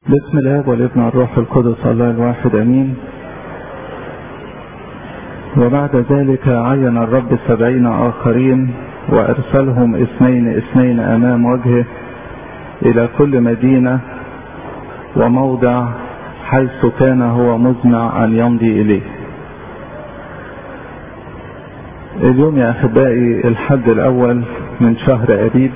بسم الله والابن الروح القدس الله الواحد امين وبعد ذلك عين الرب سبعين اخرين وارسلهم اثنين اثنين امام وجهه الى كل مدينة وموضع حيث كان هو مزمع ان يمضي اليه اليوم يا احبائي الحد الاول من شهر ابيب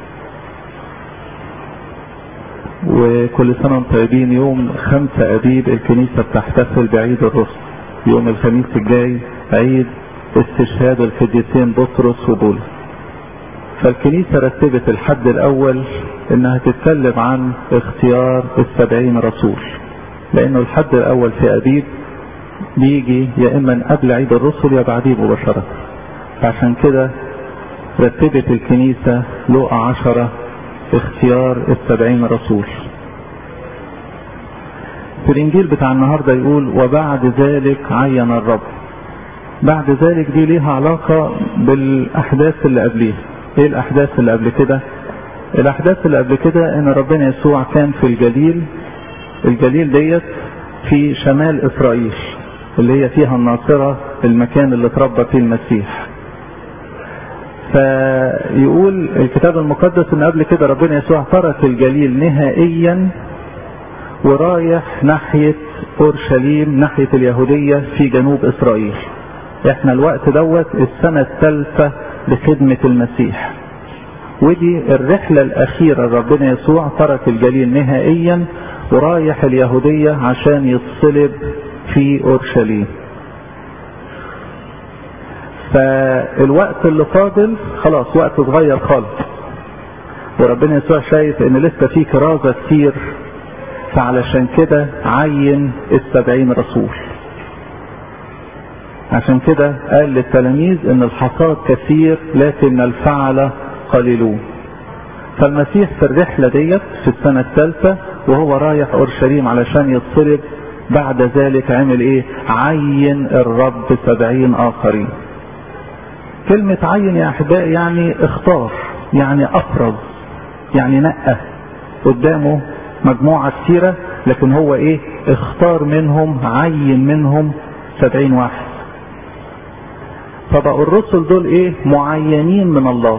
وكل سنة وانتم طيبين يوم خمسة أبيب الكنيسة بتحتفل بعيد الرسل يوم الخميس الجاي عيد استشهاد القديسين بطرس وبولس فالكنيسة رتبت الحد الأول إنها تتكلم عن اختيار السبعين رسول لأنه الحد الأول في أبيب بيجي يا إما قبل عيد الرسل يا بعديه مباشرة عشان كده رتبت الكنيسة لقى عشرة اختيار السبعين رسول في الانجيل بتاع النهاردة يقول وبعد ذلك عين الرب بعد ذلك دي ليها علاقة بالاحداث اللي قبليها ايه الاحداث اللي قبل كده الاحداث اللي قبل كده ان ربنا يسوع كان في الجليل الجليل ديت في شمال اسرائيل اللي هي فيها الناصرة المكان اللي اتربى فيه المسيح فيقول الكتاب المقدس ان قبل كده ربنا يسوع ترك الجليل نهائيا ورايح ناحية اورشليم ناحية اليهودية في جنوب اسرائيل احنا الوقت دوت السنة الثالثة لخدمة المسيح ودي الرحلة الاخيرة ربنا يسوع ترك الجليل نهائيا ورايح اليهودية عشان يتصلب في اورشليم فالوقت اللي فاضل خلاص وقت صغير خالص وربنا يسوع شايف ان لسه في كرازة كتير فعلشان كده عين السبعين رسول عشان كده قال للتلاميذ ان الحصاد كثير لكن الفعل قليلون فالمسيح في الرحلة ديت في السنة الثالثة وهو رايح اورشليم علشان يتصلب بعد ذلك عمل ايه عين الرب سبعين اخرين كلمة عين يا احبائي يعني اختار يعني افرز يعني نقى قدامه مجموعة كثيرة لكن هو ايه اختار منهم عين منهم سبعين واحد فبقوا الرسل دول ايه معينين من الله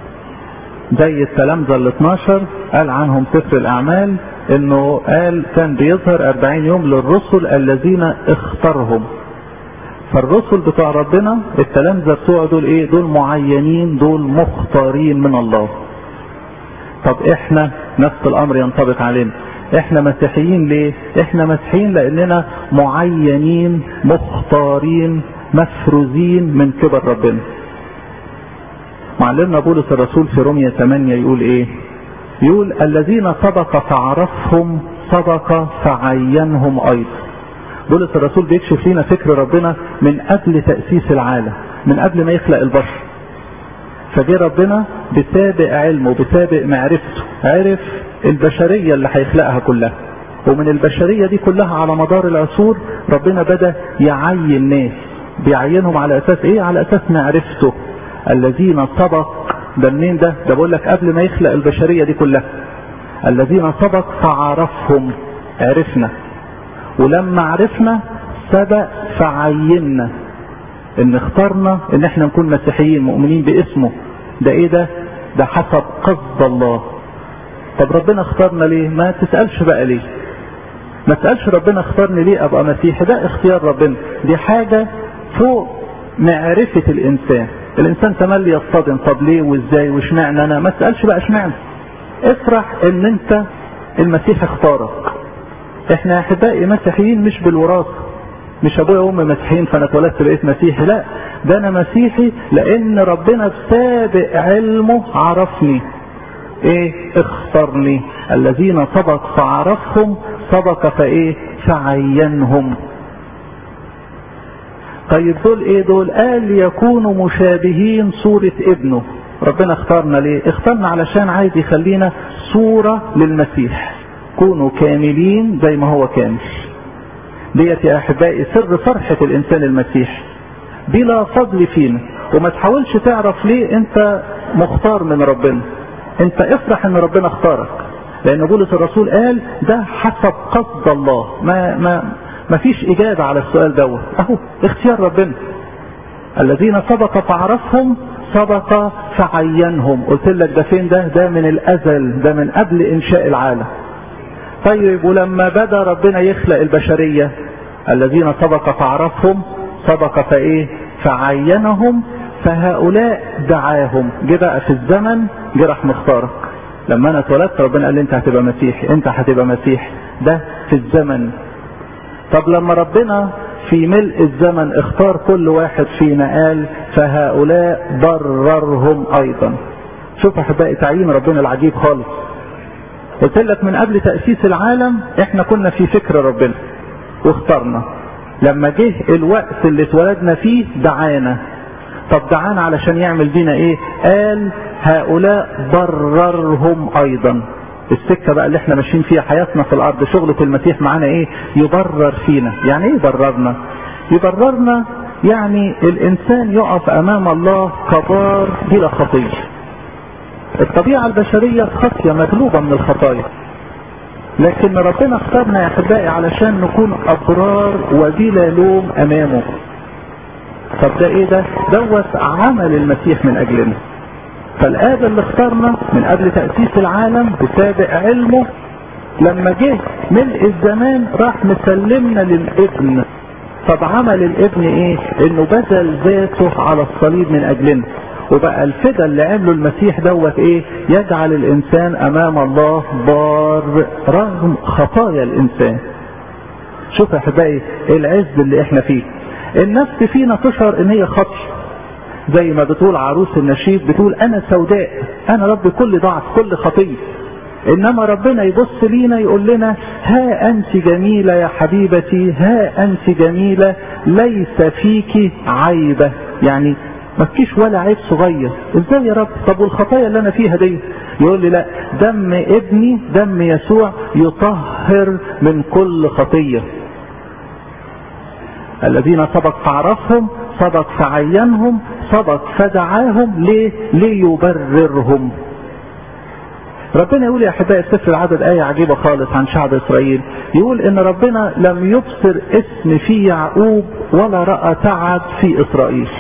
زي التلامذة ال 12 قال عنهم سفر الاعمال انه قال كان بيظهر 40 يوم للرسل الذين اختارهم فالرسل بتوع ربنا التلامذة بتوع دول ايه دول معينين دول مختارين من الله طب احنا نفس الامر ينطبق علينا احنا مسيحيين ليه احنا مسيحيين لاننا معينين مختارين مفروزين من كبر ربنا معلمنا بولس الرسول في رومية 8 يقول ايه يقول الذين سبق فعرفهم سبق فعينهم ايضا بولس الرسول بيكشف لنا فكر ربنا من قبل تأسيس العالم من قبل ما يخلق البشر فجه ربنا بسابق علمه بسابق معرفته عرف البشرية اللي هيخلقها كلها ومن البشرية دي كلها على مدار العصور ربنا بدأ يعين ناس بيعينهم على اساس ايه على اساس معرفته الذين سبق ده منين ده ده بقول لك قبل ما يخلق البشرية دي كلها الذين سبق فعرفهم عرفنا ولما عرفنا سبق فعيننا ان اخترنا ان احنا نكون مسيحيين مؤمنين باسمه ده ايه ده ده حسب قصد الله طب ربنا اختارنا ليه ما تسألش بقى ليه ما تسألش ربنا اختارني ليه ابقى مسيحي ده اختيار ربنا دي حاجة فوق معرفة الانسان الانسان تملي يصطدم طب ليه وازاي واشمعنى انا ما تسألش بقى اشمعنى افرح ان انت المسيح اختارك احنا يا احبائي مسيحيين مش بالوراثه مش ابويا وامي مسيحيين فانا اتولدت بقيت مسيحي لا ده انا مسيحي لان ربنا بسابق علمه عرفني ايه اختارني الذين سبق فعرفهم سبق فايه فعينهم طيب دول ايه دول قال يكونوا مشابهين صورة ابنه ربنا اختارنا ليه اختارنا علشان عايز يخلينا صورة للمسيح كونوا كاملين زي ما هو كامل ديت يا احبائي سر فرحة الانسان المسيحي بلا فضل فينا وما تحاولش تعرف ليه انت مختار من ربنا انت افرح ان ربنا اختارك لان بولس الرسول قال ده حسب قصد الله ما ما ما فيش اجابه على السؤال دوت اهو اختيار ربنا الذين سبق فعرفهم سبق فعينهم قلت لك ده فين ده ده من الازل ده من قبل انشاء العالم طيب ولما بدا ربنا يخلق البشريه الذين سبق فعرفهم سبق فايه فعينهم فهؤلاء دعاهم جه بقى في الزمن جه راح مختارك لما انا اتولدت ربنا قال لي انت هتبقى مسيحي انت هتبقى مسيحي ده في الزمن طب لما ربنا في ملء الزمن اختار كل واحد فينا قال فهؤلاء بررهم ايضا شوف احبائي تعيين ربنا العجيب خالص قلت لك من قبل تأسيس العالم احنا كنا في فكر ربنا واخترنا لما جه الوقت اللي اتولدنا فيه دعانا طب دعانا علشان يعمل بينا ايه قال هؤلاء بررهم ايضا السكة بقى اللي احنا ماشيين فيها حياتنا في الارض شغلة المسيح معانا ايه يبرر فينا يعني ايه يبررنا يبررنا يعني الانسان يقف امام الله كبار بلا خطية الطبيعة البشرية خطية مغلوبة من الخطايا لكن ربنا اختارنا يا احبائي علشان نكون ابرار وبلا لوم امامه طب ده ايه ده دوت عمل المسيح من اجلنا فالآب اللي اختارنا من قبل تأسيس العالم بسابق علمه لما جه ملء الزمان راح مسلمنا للابن طب عمل الابن ايه انه بذل ذاته على الصليب من اجلنا وبقى الفدا اللي عمله المسيح دوت ايه يجعل الانسان امام الله بار رغم خطايا الانسان شوف يا احبائي العز اللي احنا فيه النفس فينا تشعر ان هي خطي زي ما بتقول عروس النشيد بتقول انا سوداء انا رب كل ضعف كل خطيه انما ربنا يبص لينا يقول لنا ها انت جميله يا حبيبتي ها انت جميله ليس فيك عيبه يعني ما فيش ولا عيب صغير ازاي يا رب طب والخطايا اللي انا فيها دي يقول لي لا دم ابني دم يسوع يطهر من كل خطيه الذين سبق فعرفهم سبق فعينهم سبق فدعاهم ليه ليبررهم ربنا يقول يا احبائي في سفر العدد ايه عجيبه خالص عن شعب اسرائيل يقول ان ربنا لم يبصر اسم في يعقوب ولا راى تعب في اسرائيل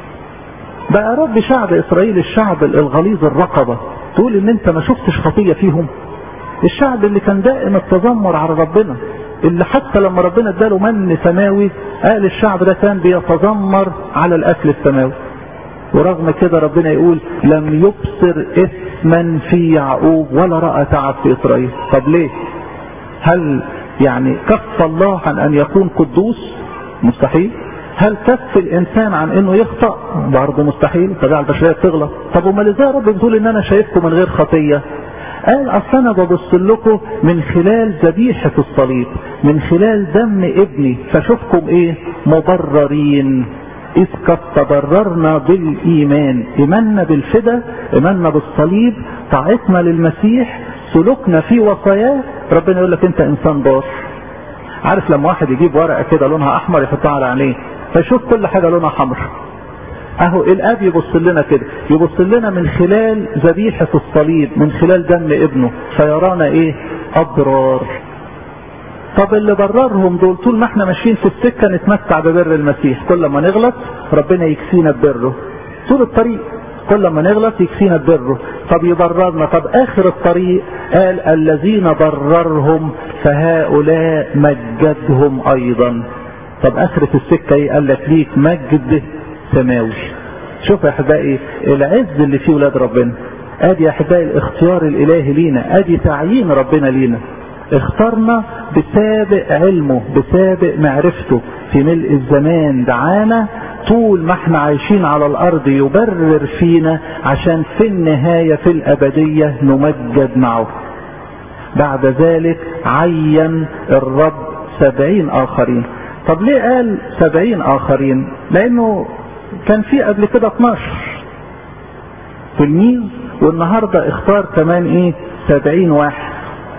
بقى رب شعب اسرائيل الشعب الغليظ الرقبه تقول ان انت ما شفتش خطيه فيهم الشعب اللي كان دائم التذمر على ربنا اللي حتى لما ربنا اداله من سماوي قال الشعب ده كان بيتذمر على الاكل السماوي ورغم كده ربنا يقول لم يبصر اثما في يعقوب ولا راى تعب في اسرائيل طب ليه هل يعني كف الله عن ان يكون قدوس مستحيل هل كف الانسان عن انه يخطا برضه مستحيل الطبيعه البشريه بتغلط طب امال ازاي يا رب بتقول ان انا شايفكم من غير خطيه قال اصل انا ببص لكم من خلال ذبيحه الصليب من خلال دم ابني فاشوفكم ايه مبررين إذ قد تبررنا بالإيمان إيماننا بالفدا إيماننا بالصليب طاعتنا للمسيح سلوكنا في وصاياه ربنا يقول لك أنت إنسان بار عارف لما واحد يجيب ورقة كده لونها أحمر يحطها على عينيه فيشوف كل حاجة لونها حمر اهو الاب يبص لنا كده يبص لنا من خلال ذبيحة الصليب من خلال دم ابنه فيرانا ايه ابرار طب اللي بررهم دول طول ما احنا ماشيين في السكه نتمتع ببر المسيح كل ما نغلط ربنا يكفينا ببره طول الطريق كل ما نغلط يكفينا ببره طب يبررنا طب اخر الطريق قال الذين بررهم فهؤلاء مجدهم ايضا طب اخرة السكه ايه قال لك ليك مجد سماوي شوف يا احبائي العز اللي فيه ولاد ربنا ادي يا احبائي الاختيار الالهي لينا ادي تعيين ربنا لينا اخترنا بسابق علمه بسابق معرفته في ملء الزمان دعانا طول ما احنا عايشين على الارض يبرر فينا عشان في النهاية في الابدية نمجد معه بعد ذلك عين الرب سبعين اخرين طب ليه قال سبعين اخرين لانه كان في قبل كده 12 تلميذ والنهاردة اختار كمان ايه سبعين واحد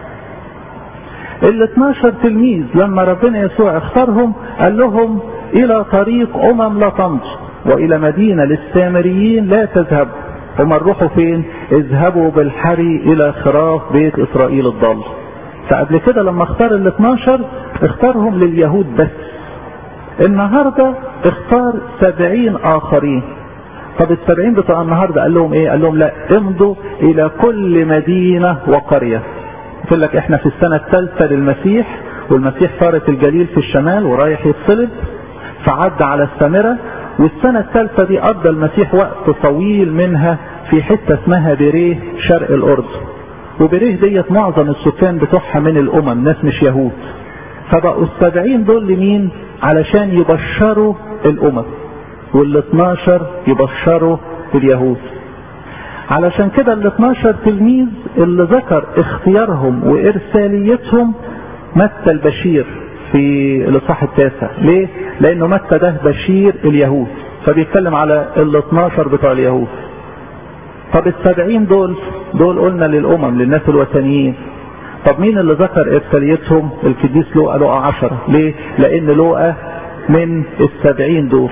ال 12 تلميذ لما ربنا يسوع اختارهم قال لهم الى طريق امم لا تمضوا والى مدينة للسامريين لا تذهب هم نروحوا فين اذهبوا بالحري الى خراف بيت اسرائيل الضال فقبل كده لما اختار ال 12 اختارهم لليهود بس النهاردة اختار سبعين اخرين طب السبعين بتوع النهاردة قال لهم ايه قال لهم لا امضوا الى كل مدينة وقرية يقول لك احنا في السنة الثالثة للمسيح والمسيح صارت الجليل في الشمال ورايح يتصلب فعد على السامرة والسنة الثالثة دي قضى المسيح وقت طويل منها في حتة اسمها بيريه شرق الأردن وبيريه ديت معظم السكان بتوعها من الأمم ناس مش يهود فبقوا السبعين دول لمين علشان يبشروا الأمم وال 12 يبشروا اليهود علشان كده ال 12 تلميذ اللي ذكر اختيارهم وارساليتهم متى البشير في الاصحاح التاسع ليه لانه متى ده بشير اليهود فبيتكلم على ال 12 بتوع اليهود طب السبعين دول دول قلنا للامم للناس الوثنيين طب مين اللي ذكر ارساليتهم القديس لوقا لوقا عشرة ليه لان لوقا من السبعين دول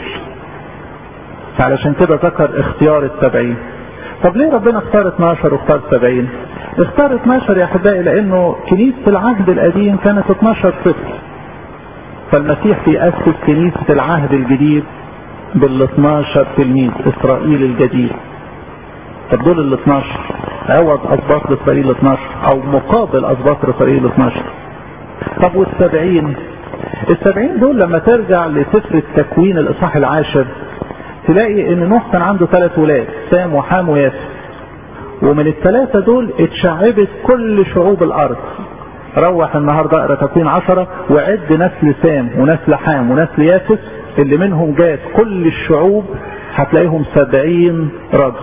فعلشان كده ذكر اختيار السبعين طب ليه ربنا اختار 12 واختار 70 اختار 12 يا احبائي لانه كنيسة العهد القديم كانت 12 طفل فالمسيح بيأسس كنيسة العهد الجديد بال 12 تلميذ اسرائيل الجديد طب دول ال 12 عوض اسباط لاسرائيل 12 او مقابل اسباط لاسرائيل 12 طب والسبعين السبعين دول لما ترجع لسفر التكوين الاصحاح العاشر تلاقي ان نوح كان عنده ثلاث ولاد سام وحام وياسر ومن الثلاثة دول اتشعبت كل شعوب الارض روح النهاردة اقرا تكوين عشرة وعد نسل سام ونسل حام ونسل يافس اللي منهم جات كل الشعوب هتلاقيهم سبعين رجل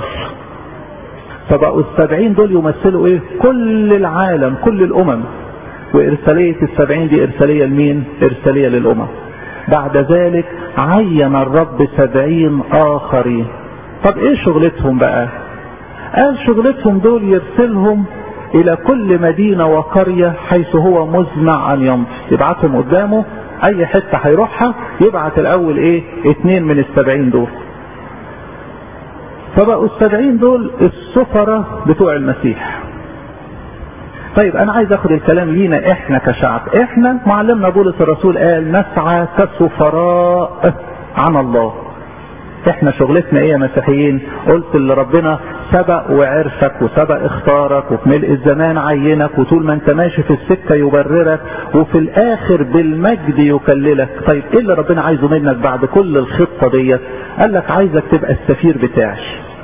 فبقوا السبعين دول يمثلوا ايه كل العالم كل الامم وارسالية السبعين دي ارسالية لمين ارسالية للامم بعد ذلك عين الرب سبعين آخرين طب ايه شغلتهم بقى قال شغلتهم دول يرسلهم الى كل مدينة وقرية حيث هو مزمع ان يمضي يبعتهم قدامه اي حتة هيروحها يبعت الاول ايه اتنين من السبعين دول فبقوا السبعين دول السفرة بتوع المسيح طيب انا عايز اخد الكلام لينا احنا كشعب احنا معلمنا بولس الرسول قال نسعى كسفراء عن الله احنا شغلتنا ايه يا مسيحيين قلت اللي ربنا سبق وعرفك وسبق اختارك وفي ملء الزمان عينك وطول ما انت ماشي في السكه يبررك وفي الاخر بالمجد يكللك طيب ايه اللي ربنا عايزه منك بعد كل الخطه ديت قال لك عايزك تبقى السفير بتاعي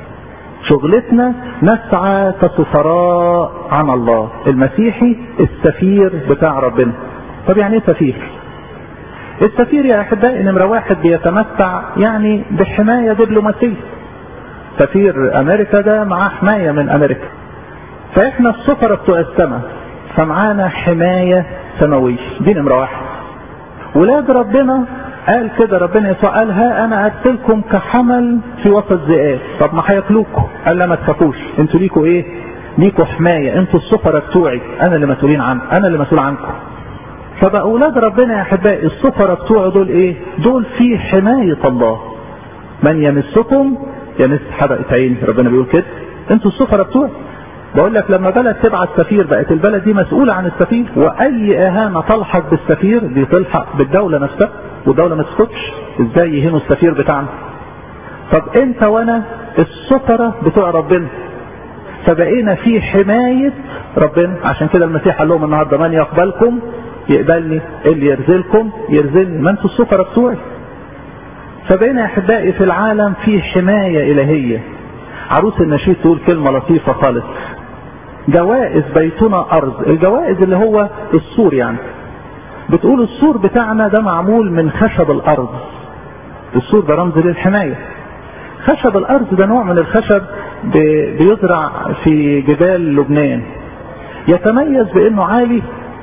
شغلتنا نسعى كسفراء عن الله المسيحي السفير بتاع ربنا طب يعني ايه سفير السفير يا احبائي نمره واحد بيتمتع يعني بحمايه دبلوماسيه سفير امريكا ده معاه حمايه من امريكا فاحنا السفراء بتوع السماء فمعانا حمايه سماويه دي نمره واحد ولاد ربنا قال كده ربنا يسوع قال ها انا ارسلكم كحمل في وسط ذئاب طب ما هياكلوكوا قال لا ما تخافوش انتوا ليكوا ايه ليكوا حمايه انتوا السفراء بتوعي انا اللي مسؤولين عن انا اللي مسؤول عنكم فبقى اولاد ربنا يا احبائي السفراء بتوعه دول ايه دول في حمايه الله من يمسكم يمس حرقة عين ربنا بيقول كده انتوا السفراء بتوعي بقول لك لما بلد تبعت سفير بقت البلد دي مسؤولة عن السفير وأي إهانة تلحق بالسفير دي تلحق بالدولة نفسها والدولة ما تسكتش ازاي يهينوا السفير بتاعنا طب انت وانا السفراء بتوع ربنا فبقينا في حماية ربنا عشان كده المسيح قال لهم النهارده من يقبلكم يقبلني اللي يرزلكم يرزلني ما انتوا السفراء بتوعي فبقينا يا احبائي في العالم في حماية الهية عروس النشيد تقول كلمة لطيفة خالص جوائز بيتنا ارض الجوائز اللي هو السور يعني بتقول السور بتاعنا ده معمول من خشب الارض السور ده رمز للحماية خشب الارض ده نوع من الخشب بيزرع في جبال لبنان يتميز بانه عالي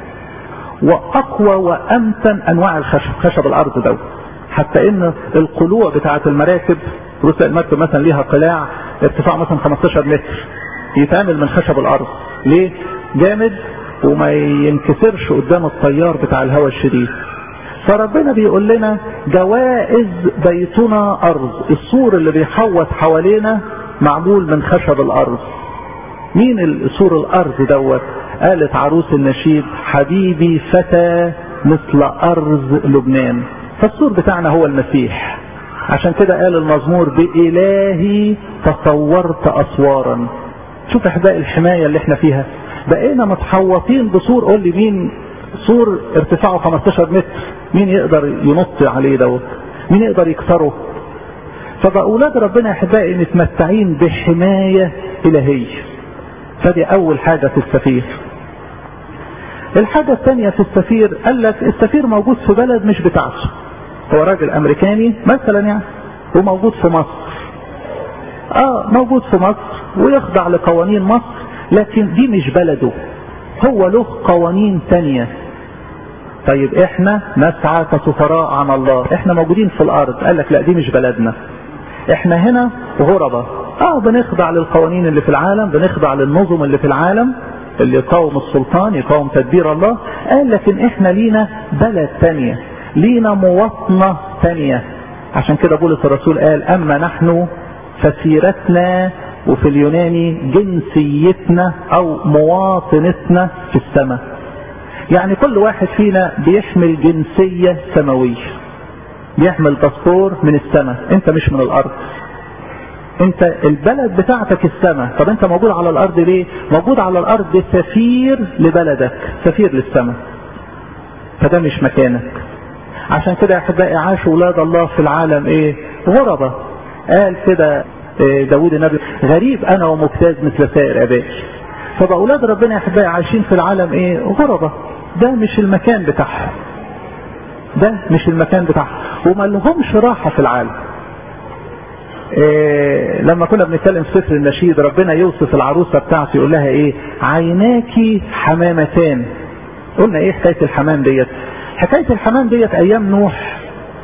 واقوى وامتن انواع الخشب خشب الارض ده حتى ان القلوع بتاعه المراكب رسل المركب مثلا ليها قلاع ارتفاع مثلا 15 متر يتعمل من خشب الارض ليه جامد وما ينكسرش قدام الطيار بتاع الهواء الشديد فربنا بيقول لنا جوائز بيتنا ارض السور اللي بيحوط حوالينا معمول من خشب الارض مين سور الارض دوت قالت عروس النشيد حبيبي فتى مثل ارض لبنان فالسور بتاعنا هو المسيح عشان كده قال المزمور بإلهي تصورت أسوارا شوف احباء الحماية اللي احنا فيها بقينا متحوطين بسور قول لي مين سور ارتفاعه 15 متر مين يقدر ينط عليه دوت مين يقدر يكسره فبقى اولاد ربنا يا احبائي متمتعين بحماية الهية فدي اول حاجة في السفير الحاجة الثانية في السفير قال لك السفير موجود في بلد مش بتاعته هو راجل امريكاني مثلا يعني وموجود في مصر اه موجود في مصر ويخضع لقوانين مصر لكن دي مش بلده هو له قوانين تانية طيب احنا نسعى كسفراء عن الله احنا موجودين في الارض قال لك لا دي مش بلدنا احنا هنا غربة اه بنخضع للقوانين اللي في العالم بنخضع للنظم اللي في العالم اللي يقاوم السلطان يقاوم تدبير الله قال لكن احنا لينا بلد تانية لينا مواطنة تانية عشان كده بولس الرسول قال اما نحن فسيرتنا وفي اليوناني جنسيتنا او مواطنتنا في السماء يعني كل واحد فينا بيحمل جنسية سماوية بيحمل باسبور من السماء انت مش من الارض انت البلد بتاعتك السماء طب انت موجود على الارض ليه موجود على الارض سفير لبلدك سفير للسماء فده مش مكانك عشان كده يا احبائي عاش اولاد الله في العالم ايه غربة قال كده داود النبي غريب انا ومجتاز مثل سائر ابائي فبقى اولاد ربنا يا احبائي عايشين في العالم ايه غربة ده مش المكان بتاعهم ده مش المكان بتاعهم وما لهمش راحة في العالم إيه لما كنا بنتكلم في سفر النشيد ربنا يوصف العروسة بتاعته يقول لها ايه عيناكي حمامتان قلنا ايه حكاية الحمام ديت حكاية الحمام ديت ايام نوح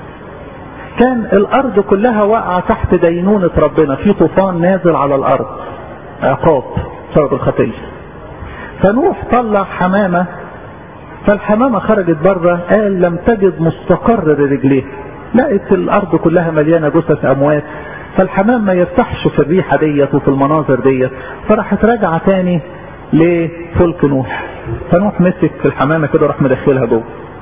كان الارض كلها واقعة تحت دينونة ربنا في طوفان نازل على الارض عقاب بسبب الخطية فنوح طلع حمامة فالحمامة خرجت بره قال لم تجد مستقر لرجليه لقت الارض كلها مليانة جثث اموات فالحمام ما يرتاحش في الريحة ديت وفي المناظر ديت فراحت راجعة تاني لفلك نوح فنوح مسك الحمامة كده راح مدخلها جوه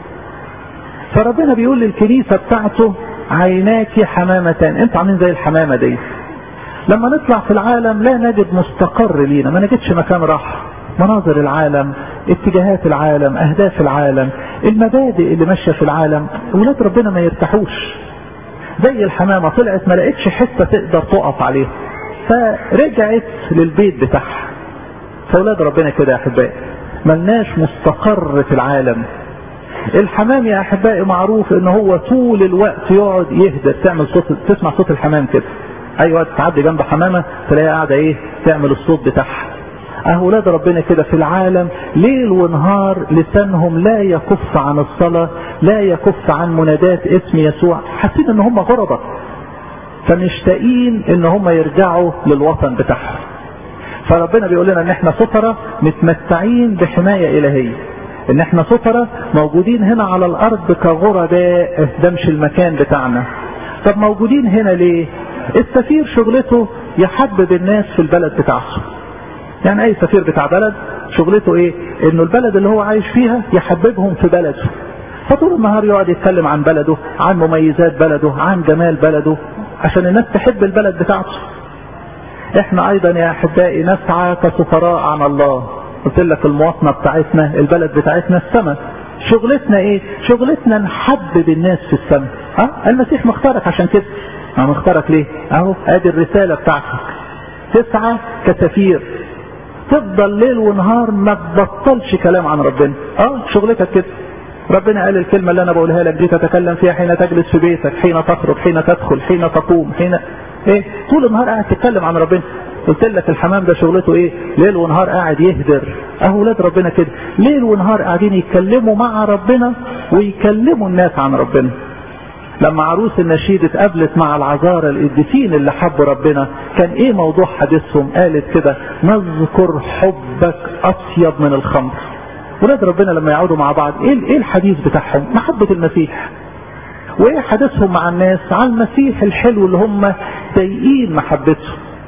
فربنا بيقول للكنيسة بتاعته عيناك حمامتان انتوا عاملين زي الحمامة دي لما نطلع في العالم لا نجد مستقر لينا ما نجدش مكان راحة مناظر العالم اتجاهات العالم اهداف العالم المبادئ اللي ماشية في العالم ولاد ربنا ما يرتاحوش زي الحمامة طلعت ما لقتش حتة تقدر تقف عليها فرجعت للبيت بتاعها فاولاد ربنا كده يا احبائي ملناش مستقر في العالم الحمام يا احبائي معروف ان هو طول الوقت يقعد يهدى تعمل صوت تسمع صوت الحمام كده اي وقت تعدي جنب حمامه تلاقيها قاعده ايه تعمل الصوت بتاعها اولاد ربنا كده في العالم ليل ونهار لسانهم لا يكف عن الصلاه لا يكف عن منادات اسم يسوع حاسين ان هم غربة فمشتاقين ان هم يرجعوا للوطن بتاعهم فربنا بيقول لنا ان احنا سفرة متمتعين بحماية الهية ان احنا سفرة موجودين هنا على الارض كغرباء ده مش المكان بتاعنا طب موجودين هنا ليه السفير شغلته يحبب الناس في البلد بتاعته يعني اي سفير بتاع بلد شغلته ايه انه البلد اللي هو عايش فيها يحببهم في بلده فطول النهار يقعد يتكلم عن بلده عن مميزات بلده عن جمال بلده عشان الناس تحب البلد بتاعته احنا ايضا يا احبائي نسعى كسفراء عن الله قلت لك المواطنة بتاعتنا البلد بتاعتنا السماء شغلتنا ايه شغلتنا نحبب الناس في السماء ها المسيح مختارك عشان كده ما مختارك ليه اهو ادي الرسالة بتاعتك تسعى كسفير تفضل ليل ونهار ما تبطلش كلام عن ربنا اه شغلتك كده ربنا قال الكلمة اللي انا بقولها لك دي تتكلم فيها حين تجلس في بيتك حين تخرج حين تدخل حين تقوم حين ايه طول النهار قاعد تتكلم عن ربنا قلت لك الحمام ده شغلته ايه ليل ونهار قاعد يهدر اهو ولاد ربنا كده ليل ونهار قاعدين يتكلموا مع ربنا ويكلموا الناس عن ربنا لما عروس النشيد اتقابلت مع العذارى القديسين اللي حبوا ربنا كان ايه موضوع حديثهم قالت كده نذكر حبك اطيب من الخمر ولاد ربنا لما يقعدوا مع بعض ايه ايه الحديث بتاعهم محبة المسيح وايه حديثهم مع الناس عن المسيح الحلو اللي هم ضايقين محبته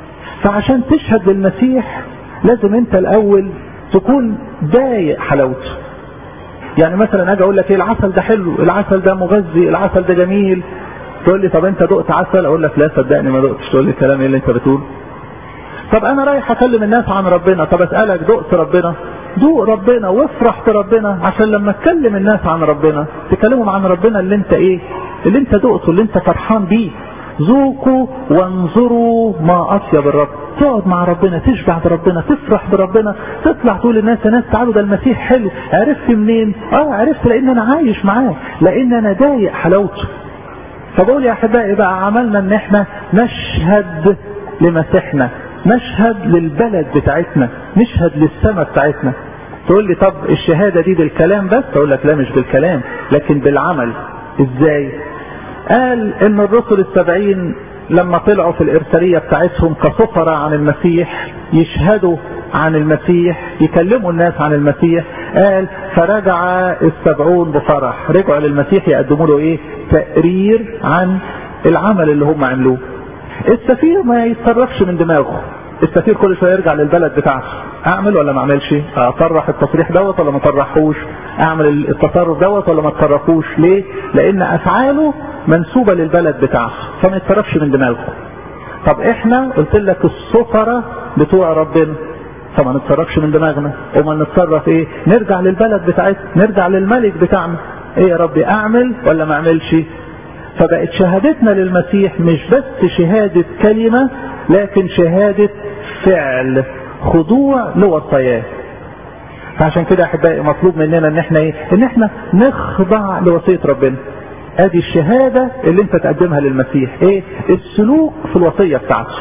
فعشان تشهد للمسيح لازم انت الاول تكون ضايق حلاوته يعني مثلا اجي اقول لك ايه العسل ده حلو العسل ده مغذي العسل ده جميل تقول لي طب انت دقت عسل اقول لك لا صدقني ما دقتش تقول لي الكلام ايه اللي انت بتقوله طب انا رايح اكلم الناس عن ربنا طب اسالك دقت ربنا دوق ربنا وافرح بربنا عشان لما تكلم الناس عن ربنا تكلمهم عن ربنا اللي انت ايه اللي انت دقته اللي انت فرحان بيه ذوقوا وانظروا ما اطيب الرب تقعد مع ربنا تشبع بربنا تفرح بربنا تطلع تقول للناس يا ناس تعالوا ده المسيح حلو عرفت منين اه عرفت لان انا عايش معاه لان انا ضايق حلاوته فبقول يا احبائي بقى عملنا ان احنا نشهد لمسيحنا نشهد للبلد بتاعتنا نشهد للسماء بتاعتنا تقول لي طب الشهاده دي بالكلام بس اقول لك لا مش بالكلام لكن بالعمل ازاي قال ان الرسل السبعين لما طلعوا في الارساليه بتاعتهم كسفراء عن المسيح يشهدوا عن المسيح يكلموا الناس عن المسيح قال فرجع السبعون بفرح رجعوا للمسيح يقدموا له ايه تقرير عن العمل اللي هم عملوه السفير ما يتصرفش من دماغه السفير كل شويه يرجع للبلد بتاعته اعمل ولا ما اعملش اطرح التصريح دوت ولا ما اطرحوش اعمل التصرف دوت ولا ما اتصرفوش ليه لان افعاله منسوبه للبلد بتاعته فما يتصرفش من دماغه طب احنا قلت لك السفراء بتوع ربنا فما نتصرفش من دماغنا وما نتصرف ايه نرجع للبلد بتاعتنا نرجع للملك بتاعنا ايه يا ربي اعمل ولا ما اعملش فبقت شهادتنا للمسيح مش بس شهادة كلمة لكن شهادة فعل خضوع لوصاياه فعشان كده احبائي مطلوب مننا ان احنا ايه ان احنا نخضع لوصية ربنا ادي الشهادة اللي انت تقدمها للمسيح ايه السلوك في الوصية بتاعته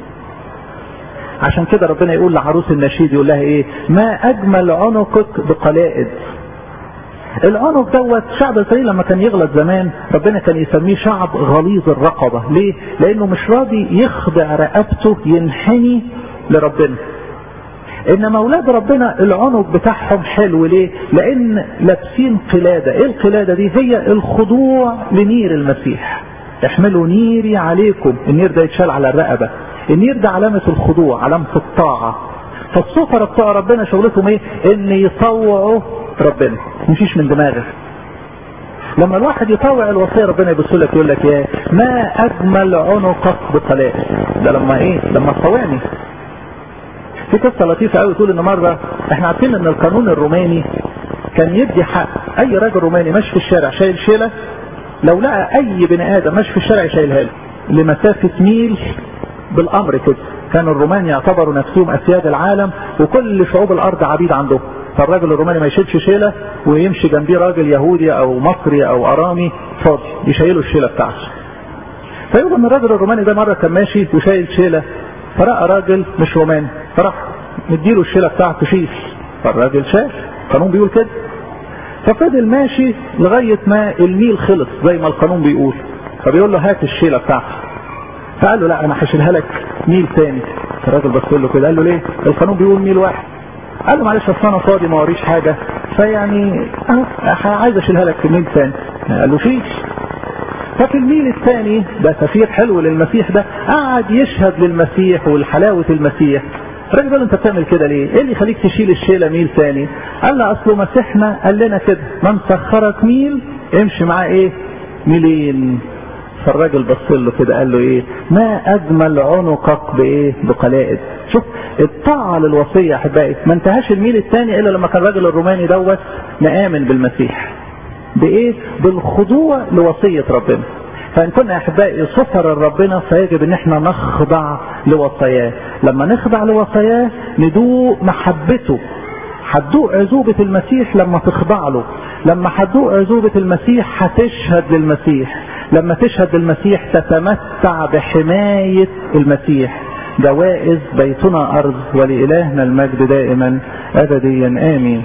عشان كده ربنا يقول لعروس النشيد يقول لها ايه ما اجمل عنقك بقلائد العنق دوت شعب اسرائيل لما كان يغلط زمان ربنا كان يسميه شعب غليظ الرقبه ليه لانه مش راضي يخضع رقبته ينحني لربنا انما اولاد ربنا العنق بتاعهم حلو ليه لان لابسين قلاده ايه القلاده دي هي الخضوع لنير المسيح احملوا نيري عليكم النير ده يتشال على الرقبه النير ده علامه الخضوع علامه الطاعه فالسفراء بتوع ربنا شغلتهم ايه ان يطوعوا ربنا مفيش من دماغك لما الواحد يطوع الوصيه ربنا يبص لك يقول لك يا ما اجمل عنقك بقلائل ده لما ايه لما تطوعني في قصه لطيفه قوي تقول ان مره احنا عارفين ان القانون الروماني كان يدي حق اي راجل روماني ماشي في الشارع شايل شيله لو لقى اي بني ادم ماشي في الشارع يشيلها له لمسافه ميل بالامر كده كان الرومان يعتبروا نفسهم اسياد العالم وكل شعوب الارض عبيد عندهم فالراجل الروماني ما يشيلش شيله ويمشي جنبيه راجل يهودي او مصري او ارامي فاضي يشيله الشيله بتاعته فيقول ان الراجل الروماني ده مره كان ماشي وشايل شيله فراى راجل مش روماني فراح مديله الشيله بتاعته شيل فالراجل شاف القانون بيقول كده ففضل ماشي لغايه ما الميل خلص زي ما القانون بيقول فبيقول له هات الشيله بتاعتي فقال له لا انا هشيلها لك ميل تاني الراجل بص له كده قال له ليه القانون بيقول ميل واحد قال له معلش اصل انا فاضي ما وريش حاجه فيعني انا عايز اشيلها لك في ميل ثاني قال له شيل ففي الميل الثاني ده سفير حلو للمسيح ده قعد يشهد للمسيح والحلاوه المسيح الراجل قال له انت بتعمل كده ليه؟ ايه اللي يخليك تشيل الشيله ميل ثاني؟ قال له اصله مسيحنا قال لنا كده من سخرك ميل امشي معاه ايه؟ ميلين فالراجل بص له كده قال له ايه ما اجمل عنقك بايه بقلائد شوف الطاعة للوصية يا احبائي ما انتهاش الميل الثاني الا لما كان الراجل الروماني دوت مآمن بالمسيح بايه بالخضوع لوصية ربنا فان كنا يا احبائي سفر ربنا فيجب ان احنا نخضع لوصاياه لما نخضع لوصاياه ندوق محبته هتدوق عزوبة المسيح لما تخضع له لما هتدوق عزوبة المسيح هتشهد للمسيح لما تشهد للمسيح تتمتع بحماية المسيح جوائز بيتنا أرض ولإلهنا المجد دائما أبديا آمين